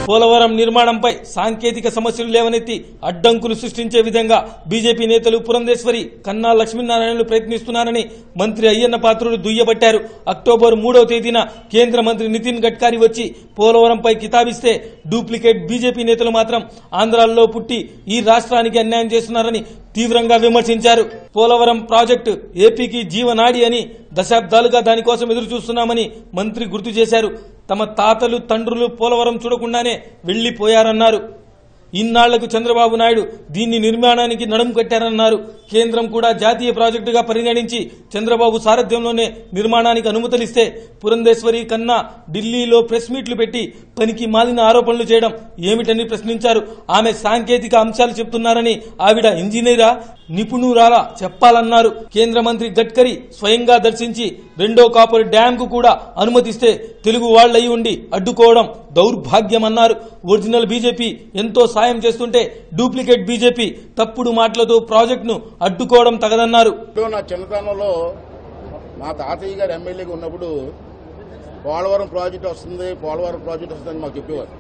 పోలవరం నిర్మాణంపై సాంకేతిక సమస్యలు లేవనెత్తి అడ్డంకులు సృష్టించే విధంగా బీజేపీ నేతలు పురంధేశ్వరి కన్నా లక్ష్మీనారాయణలు ప్రయత్నిస్తున్నారని మంత్రి అయ్యన్న పాత్రుడు దుయ్యబట్టారు అక్టోబర్ మూడవ తేదీన కేంద్ర మంత్రి నితిన్ గడ్కరీ వచ్చి పోలవరంపై కితాబిస్తే డూప్లికేట్ బీజేపీ నేతలు మాత్రం ఆంధ్రాల్లో పుట్టి ఈ రాష్ట్రానికి అన్యాయం చేస్తున్నారని తీవ్రంగా విమర్శించారు పోలవరం ప్రాజెక్టు ఏపీకి జీవనాడి అని దశాబ్దాలుగా దానికోసం ఎదురు చూస్తున్నామని మంత్రి గుర్తు చేశారు తమ తాతలు తండ్రులు పోలవరం చూడకుండానే వెళ్లిపోయారన్నారు ఇన్నాళ్లకు చంద్రబాబు నాయుడు దీన్ని నిర్మాణానికి నడుము కట్టారన్నారు కేంద్రం కూడా జాతీయ ప్రాజెక్టుగా పరిగణించి చంద్రబాబు సారథ్యంలోనే నిర్మాణానికి అనుమతులిస్తే పురంధేశ్వరి కన్నా ఢిల్లీలో ప్రెస్ మీట్లు పెట్టి పనికి మాలిన ఆరోపణలు చేయడం ఏమిటని ప్రశ్నించారు ఆమె సాంకేతిక అంశాలు చెప్తున్నారని ఆవిడ ఇంజనీరా నిపుణురాలా చెప్పాలన్నారు కేంద్ర మంత్రి గడ్కరీ స్వయంగా దర్శించి రెండో కాపర్ డ్యాం కు కూడా అనుమతిస్తే తెలుగు వాళ్లయి ఉండి అడ్డుకోవడం దౌర్భాగ్యమన్నారు ఒరిజినల్ బీజేపీ ఎంతో సాయం చేస్తుంటే డూప్లికేట్ బీజేపీ తప్పుడు మాటలతో ప్రాజెక్టును అడ్డుకోవడం తగదన్నారు ఇప్పుడు నా చిన్నతనంలో మా తాతయ్య గారు ఎమ్మెల్యేగా ఉన్నప్పుడు పోలవరం ప్రాజెక్ట్ వస్తుంది పోలవరం ప్రాజెక్ట్ వస్తుందని మాకు చెప్పేవారు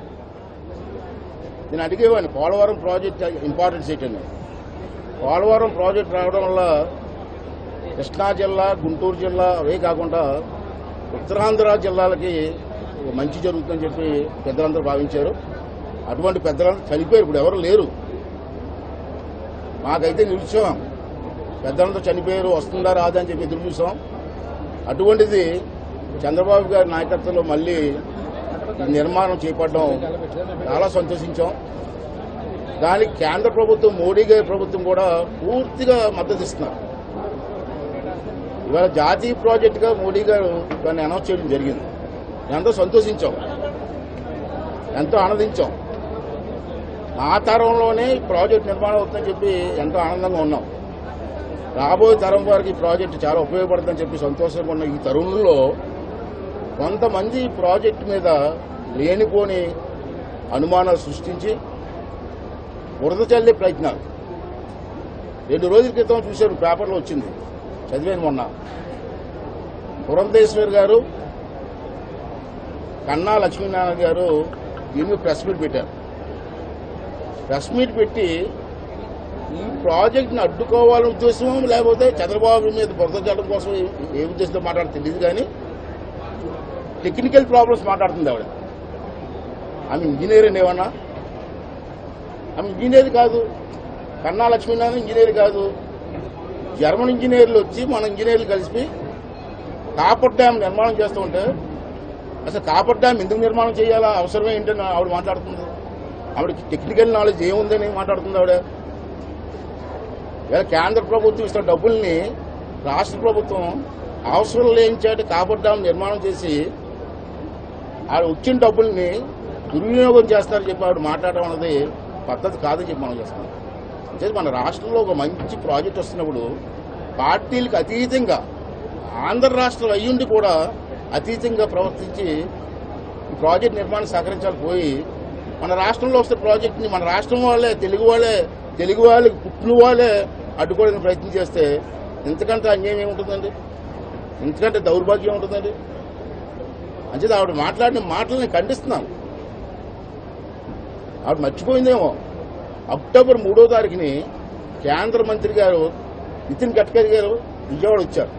నేను అడిగేవాడిని పోలవరం ప్రాజెక్ట్ ఇంపార్టెన్స్ ఏంటని పోలవరం ప్రాజెక్ట్ రావడం వల్ల కృష్ణా జిల్లా గుంటూరు జిల్లా అవే కాకుండా ఉత్తరాంధ్ర జిల్లాలకి మంచి జరుగుతుందని చెప్పి పెద్దలందరూ భావించారు అటువంటి పెద్దలందరూ చనిపోయారు ఇప్పుడు ఎవరు లేరు మాకైతే నిరుత్సాహం పెద్దలంతా చనిపోయారు వస్తుందా రాదా అని చెప్పి ఎదురు చూసాం అటువంటిది చంద్రబాబు గారి నాయకత్వంలో మళ్ళీ ఈ నిర్మాణం చేపట్టడం చాలా సంతోషించాం దానికి కేంద్ర ప్రభుత్వం మోడీ గారి ప్రభుత్వం కూడా పూర్తిగా మద్దతు ఇస్తున్నారు ఇవాళ జాతీయ ప్రాజెక్టుగా మోడీ గారు దాన్ని అనౌన్స్ చేయడం జరిగింది ఎంతో సంతోషించాం ఎంతో ఆనందించాం ఆ తరంలోనే ఈ ప్రాజెక్ట్ నిర్మాణం అవుతుందని చెప్పి ఎంతో ఆనందంగా ఉన్నాం రాబోయే తరం వారికి ఈ ప్రాజెక్టు చాలా ఉపయోగపడుతుందని చెప్పి సంతోషంగా ఉన్న ఈ తరుణంలో కొంతమంది ఈ ప్రాజెక్టు మీద లేనిపోని అనుమానాలు సృష్టించి బురద చల్లే ప్రయత్నాలు రెండు రోజుల క్రితం చూశారు పేపర్లో వచ్చింది చదివాను మొన్న పురంధేశ్వర్ గారు కన్నా లక్ష్మీనారాయణ గారు దీని మీద ప్రెస్ మీట్ పెట్టారు ప్రెస్ మీట్ పెట్టి ఈ ప్రాజెక్ట్ని అడ్డుకోవాలనే ఉద్దేశం లేకపోతే చంద్రబాబు మీద బురద చల్లడం కోసం ఏ- ఏ ఉద్దేశంతో మాట్లాడో తెలియదు కానీ టెక్నికల్ ప్రాబ్లమ్స్ మాట్లాడుతుంది ఆవిడ ఆమె ఇంజనీర్ అండి ఏమన్నా ఆమె ఇంజనీర్ కాదు కన్నా లక్ష్మీనారాయణ ఇంజనీర్ కాదు జర్మన్ ఇంజనీర్లు వచ్చి మన ఇంజనీర్లు కలిసి కాపర్ డ్యామ్ నిర్మాణం చేస్తూ ఉంటే అసలు కాపర్ డ్యామ్ ఎందుకు నిర్మాణం చేయాలా అవసరమే ఏంటని ఆవిడ మాట్లాడుతుంది ఆవిడకి టెక్నికల్ నాలెడ్జ్ ఏముందని మాట్లాడుతుంది ఆవిడ ఇలా కేంద్ర ప్రభుత్వం ఇస్తున్న డబ్బుల్ని రాష్ట్ర ప్రభుత్వం అవసరం లేని చేత కాపర్ డ్యామ్ నిర్మాణం చేసి ఆవిడ వచ్చిన డబ్బుల్ని దుర్వినియోగం చేస్తారని చెప్పి ఆవిడ మాట్లాడడం అనేది పద్ధతి కాదని చెప్పి మనం చేస్తున్నాం అంటే మన రాష్ట్రంలో ఒక మంచి ప్రాజెక్ట్ వస్తున్నప్పుడు పార్టీలకు అతీతంగా ఆంధ్ర రాష్ట్రం అయ్యుండి కూడా అతీతంగా ప్రవర్తించి ఈ ప్రాజెక్ట్ నిర్మాణం సహకరించాలి పోయి మన రాష్ట్రంలో వస్తున్న ప్రాజెక్ట్ని మన రాష్ట్రం వాళ్ళే తెలుగు వాళ్ళే తెలుగు వాళ్ళకి పుట్టిన వాళ్ళే అడ్డుకోవడానికి ప్రయత్నం చేస్తే ఇంతకంటే అన్యాయం ఏముంటుందండి ఇంతకంటే దౌర్భాగ్యం ఉంటుందండి అంచేది ఆవిడ మాట్లాడిన మాటలని ఖండిస్తున్నాను ఆవిడ మర్చిపోయిందేమో అక్టోబర్ మూడో తారీఖుని కేంద్ర మంత్రి గారు నితిన్ గడ్కరీ గారు విజయవాడ వచ్చారు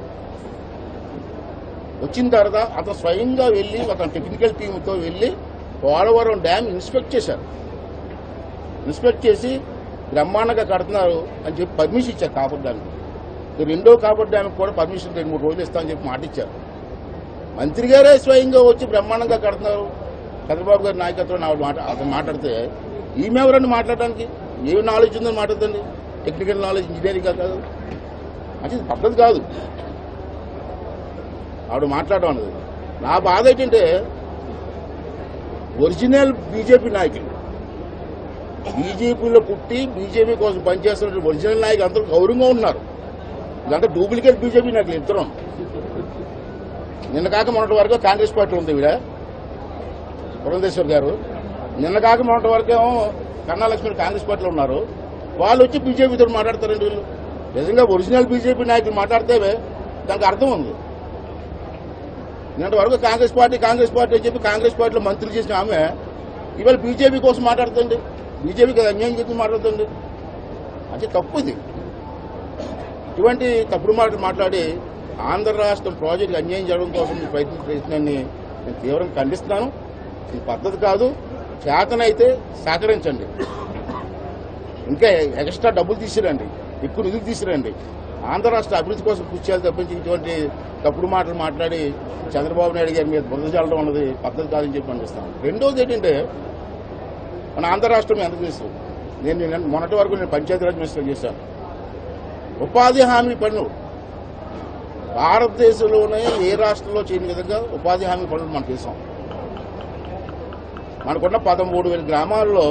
వచ్చిన తర్వాత అతను స్వయంగా వెళ్ళి ఒక టెక్నికల్ టీంతో వెళ్ళి పోలవరం డ్యామ్ ఇన్స్పెక్ట్ చేశారు ఇన్స్పెక్ట్ చేసి బ్రహ్మాండంగా కడుతున్నారు అని చెప్పి పర్మిషన్ ఇచ్చారు కాపర్ డ్యామ్కి ఈ రెండో కాపర్ డ్యామ్కి కూడా పర్మిషన్ రెండు మూడు రోజులు ఇస్తామని చెప్పి మాట ఇచ్చారు మంత్రి గారే స్వయంగా వచ్చి బ్రహ్మాండంగా కడుతున్నారు చంద్రబాబు గారి నాయకత్వం ఆవిడ మాట అతను మాట్లాడితే ఈమె ఎవరండి మాట్లాడడానికి ఏమి నాలెడ్జ్ ఉందని మాట్లాడుతుంది టెక్నికల్ నాలెడ్జ్ ఇంజనీరింగ్ కాదు అంటే ఇది పద్ధతి కాదు ఆవిడ మాట్లాడడం అన్నది నా బాధ ఏంటంటే ఒరిజినల్ బీజేపీ నాయకులు బీజేపీలో పుట్టి బీజేపీ కోసం పనిచేస్తున్న ఒరిజినల్ నాయకులు అందరూ గౌరవంగా ఉన్నారు ఇదంతా డూప్లికేట్ బీజేపీ నాయకులు ఇద్దరం నిన్న కాక మొన్నటి వరకు కాంగ్రెస్ పార్టీ ఉంది ఈవిడ పురంధేశ్వర్ గారు నిన్న కాక మొన్నటి వరకు ఏమో కన్నా లక్ష్మణ్ కాంగ్రెస్ పార్టీలో ఉన్నారు వాళ్ళు వచ్చి బీజేపీతో మాట్లాడతారండి వీళ్ళు నిజంగా ఒరిజినల్ బీజేపీ నాయకులు మాట్లాడితే దానికి అర్థం ఉంది నిన్నటి వరకు కాంగ్రెస్ పార్టీ కాంగ్రెస్ పార్టీ అని చెప్పి కాంగ్రెస్ పార్టీలో మంత్రులు చేసిన ఆమె ఇవాళ బీజేపీ కోసం మాట్లాడుతుంది బీజేపీకి అన్యాయం చేసి మాట్లాడుతుంది అంటే తప్పు ఇది ఇటువంటి తప్పుడు మాటలు మాట్లాడి ఆంధ్ర రాష్ట్రం ప్రాజెక్టు అన్యాయం చేయడం కోసం మీ ప్రయత్నం ప్రయత్నాన్ని నేను తీవ్రంగా ఖండిస్తున్నాను ఇది పద్ధతి కాదు చేతనైతే సహకరించండి ఇంకా ఎక్స్ట్రా డబ్బులు తీసుకురండి ఎక్కువ నిధులు తీసుకురండి ఆంధ్ర రాష్ట్ర అభివృద్ధి కోసం కృషి చేయాలి తప్పించి ఇటువంటి తప్పుడు మాటలు మాట్లాడి చంద్రబాబు నాయుడు గారి మీద బురద చల్లడం అన్నది పద్ధతి కాదని చెప్పి అనిపిస్తాను రెండోది ఏంటంటే మన ఆంధ్ర రాష్ట్రం ఎంత తెలుసు నేను నిన్న మొన్నటి వరకు నేను పంచాయతీరాజ్ మినిస్టర్ చేశాను ఉపాధి హామీ పనులు భారతదేశంలోనే ఏ రాష్ట్రంలో చేయని విధంగా ఉపాధి హామీ పనులు మనం చేసాం మనకున్న పదమూడు వేల గ్రామాల్లో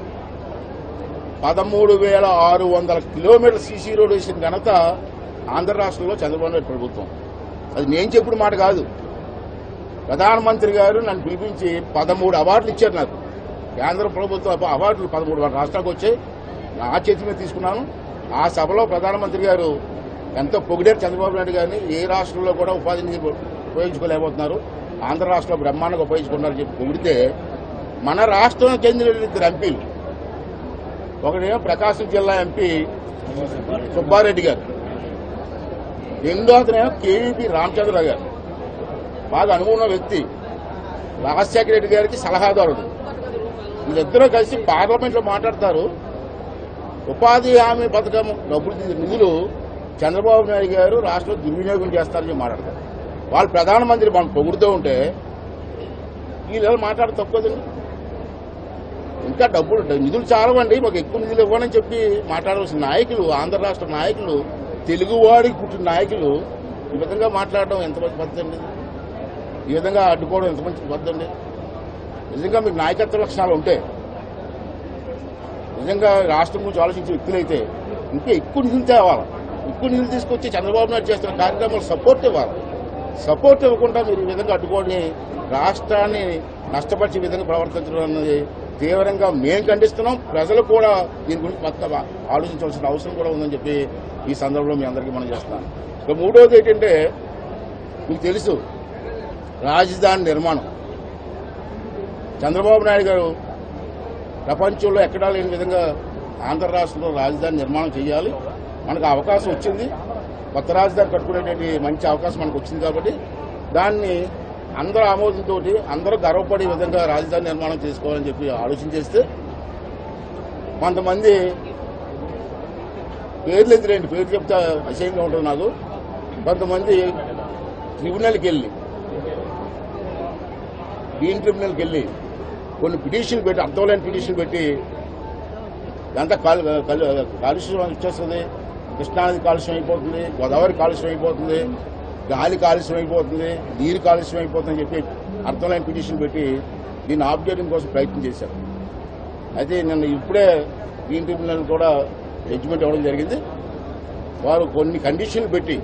పదమూడు వేల ఆరు వందల కిలోమీటర్ల సీసీ రోడ్ వేసిన ఘనత ఆంధ్ర రాష్ట్రంలో చంద్రబాబు నాయుడు ప్రభుత్వం అది నేను చెప్పుడు మాట కాదు ప్రధానమంత్రి గారు నన్ను పిలిపించి పదమూడు అవార్డులు ఇచ్చారు నాకు కేంద్ర ప్రభుత్వ అవార్డులు పదమూడు రాష్ట్రాలకు వచ్చాయి నా చేతి మీద తీసుకున్నాను ఆ సభలో ప్రధానమంత్రి గారు ఎంతో పొగిడారు చంద్రబాబు నాయుడు గారిని ఏ రాష్ట్రంలో కూడా ఉపాధి నిధి ఉపయోగించుకోలేకపోతున్నారు ఆంధ్ర రాష్ట్రంలో బ్రహ్మాండంగా ఉపయోగించుకున్నారని చెప్పి పొగిడితే మన రాష్ట్రం చెందిన ఇద్దరు ఎంపీలు ఒకడేమో ప్రకాశం జిల్లా ఎంపీ సుబ్బారెడ్డి గారు రెండో అతనేమో కేవీపీ రామచంద్రరావు గారు బాగా అనుభవం ఉన్న వ్యక్తి రాజశేఖర రెడ్డి గారికి సలహాదారుడు వీళ్ళిద్దరూ కలిసి పార్లమెంట్ లో మాట్లాడతారు ఉపాధి హామీ పథకం డబ్బులు తీ- నిధులు చంద్రబాబు నాయుడు గారు రాష్ట్రంలో దుర్వినియోగం చేస్తారని చెప్పి మాట్లాడతారు వాళ్ళు ప్రధానమంత్రి మనం పొగుడుతూ ఉంటే వీళ్ళు మాట్లాడడం తప్పు కదండి ఇంకా డబ్బులు నిధులు చాలవండి మాకు ఎక్కువ నిధులు ఇవ్వనని చెప్పి మాట్లాడవలసిన నాయకులు ఆంధ్ర రాష్ట్ర నాయకులు తెలుగువాడికి పుట్టిన నాయకులు ఈ విధంగా మాట్లాడడం ఎంత మంచి పద్ధతి అండి ఈ విధంగా అడ్డుకోవడం ఎంత మంచి పద్ధతి అండి నిజంగా మీకు నాయకత్వ లక్షణాలు ఉంటే నిజంగా రాష్ట్రం గురించి ఆలోచించే వ్యక్తులైతే ఇంకా ఎక్కువ నిధులు తేవాలి ఎక్కువ నిధులు తీసుకొచ్చి చంద్రబాబు నాయుడు చేస్తున్న కార్యక్రమాలు సపోర్ట్ ఇవ్వాలి సపోర్ట్ ఇవ్వకుండా మీరు ఈ విధంగా అడ్డుకొని రాష్ట్రాన్ని నష్టపరిచే విధంగా ప్రవర్తించడం అన్నది తీవ్రంగా మేము ఖండిస్తున్నాం ప్రజలు కూడా దీని గురించి కొత్తగా ఆలోచించవలసిన అవసరం కూడా ఉందని చెప్పి ఈ సందర్భంలో మీ అందరికీ మనం చేస్తున్నాను ఇక మూడవది ఏంటంటే మీకు తెలుసు రాజధాని నిర్మాణం చంద్రబాబు నాయుడు గారు ప్రపంచంలో ఎక్కడా లేని విధంగా ఆంధ్ర రాష్ట్రంలో రాజధాని నిర్మాణం చేయాలి మనకు ఆ అవకాశం వచ్చింది కొత్త రాజధాని కట్టుకునేటువంటి మంచి అవకాశం మనకు వచ్చింది కాబట్టి దాన్ని అందరూ ఆమోదంతో అందరూ గర్వపడే విధంగా రాజధాని నిర్మాణం చేసుకోవాలని చెప్పి ఆలోచన చేస్తే కొంతమంది పేర్లు ఎదురేంటి పేరు చెప్తే అసహ్యంగా ఉంటుంది నాకు కొంతమంది ట్రిబ్యునల్కి వెళ్ళి డీన్ ట్రిబ్యునల్కి వెళ్ళి కొన్ని పిటిషన్లు పెట్టి అర్థం లేని పిటిషన్లు పెట్టి ఇదంతా కాలు కాలు- కాలుష్యం వచ్చేస్తుంది కృష్ణానది కాలుష్యం అయిపోతుంది గోదావరి కాలుష్యం అయిపోతుంది గాలి కాలుష్యం అయిపోతుంది నీరు కాలుష్యం అయిపోతుందని చెప్పి అర్థం లేని పిటిషన్ పెట్టి దీన్ని ఆఫ్ చేయడం కోసం ప్రయత్నం చేశారు అయితే నిన్న ఇప్పుడే గ్రీన్ ట్రిబ్యునల్ కూడా జడ్జిమెంట్ ఇవ్వడం జరిగింది వారు కొన్ని కండిషన్లు పెట్టి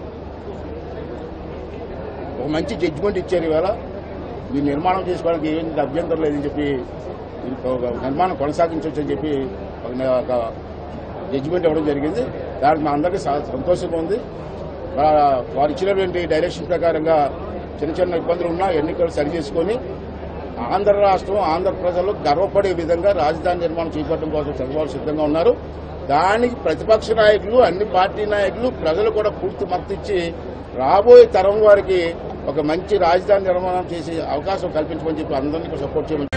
ఒక మంచి జడ్జిమెంట్ ఇచ్చారు ఇవాళ ఈ నిర్మాణం చేసుకోవడానికి ఏం అభ్యంతరం లేదని చెప్పి ఇది ఒక నిర్మాణం కొనసాగించవచ్చని చెప్పి ఒక ఒక జడ్జిమెంట్ ఇవ్వడం జరిగింది దానికి మా అందరికీ సా- సంతోషంగా ఉంది వా- వారు ఇచ్చినటువంటి డైరెక్షన్ ప్రకారంగా చిన్న చిన్న ఇబ్బందులు ఉన్నా ఎన్నికలు సరి చేసుకొని ఆంధ్ర రాష్ట్రం ఆంధ్ర ప్రజలు గర్వపడే విధంగా రాజధాని నిర్మాణం చేపట్టడం కోసం చంద్రబాబు సిద్ధంగా ఉన్నారు దానికి ప్రతిపక్ష నాయకులు అన్ని పార్టీ నాయకులు ప్రజలు కూడా పూర్తి మద్దతు ఇచ్చి రాబోయే తరం వారికి ఒక మంచి రాజధాని నిర్మాణం చేసే అవకాశం కల్పించమని చెప్పి అందరినీ సపోర్ట్ చేయమని